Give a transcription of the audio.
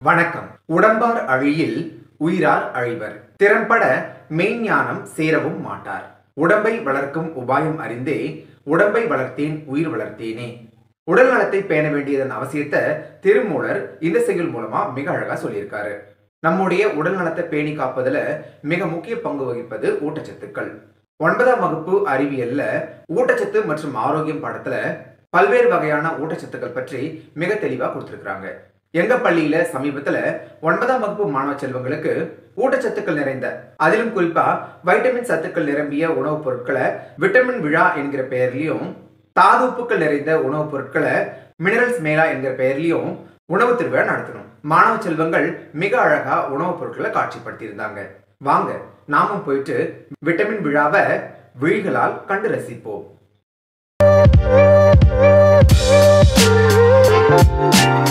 வணக்கம் உடம்பார் அழியில் உயிரார் அழிவர் திறம்பட மெய்ஞானம் சேரவும் மாட்டார் உடம்பை வளர்க்கும் உபாயம் அறிந்தே உடம்பை வளர்த்தேன் உயிர் வளர்த்தேனே உடல் நலத்தை பேண வேண்டியதன் அவசியத்தை திருமூலர் இந்த செயல் மூலமா மிக அழகா சொல்லியிருக்காரு நம்முடைய உடல் நலத்தை பேணி காப்பதுல மிக முக்கிய பங்கு வகிப்பது ஊட்டச்சத்துக்கள் ஒன்பதாம் வகுப்பு அறிவியல்ல ஊட்டச்சத்து மற்றும் ஆரோக்கியம் பாடத்துல பல்வேறு வகையான ஊட்டச்சத்துக்கள் பற்றி மிக தெளிவா கொடுத்திருக்கிறாங்க எங்க பள்ளியில சமீபத்துல ஒன்பதாம் வகுப்பு மாணவ செல்வங்களுக்கு ஊட்டச்சத்துக்கள் நிறைந்த அதிலும் குறிப்பா வைட்டமின் சத்துக்கள் நிரம்பிய உணவுப் பொருட்களை விட்டமின் விழா என்கிற பெயர்லயும் தாதுப்புக்கள் நிறைந்த உணவுப் பொருட்களை மினரல்ஸ் மேலா என்கிற பெயர்லயும் உணவு திருவிழா நடத்தணும் மாணவ செல்வங்கள் மிக அழகா உணவுப் பொருட்களை காட்சிப்படுத்தியிருந்தாங்க வாங்க நாமும் போயிட்டு விட்டமின் விழாவை விழிகளால் கண்டு ரசிப்போம்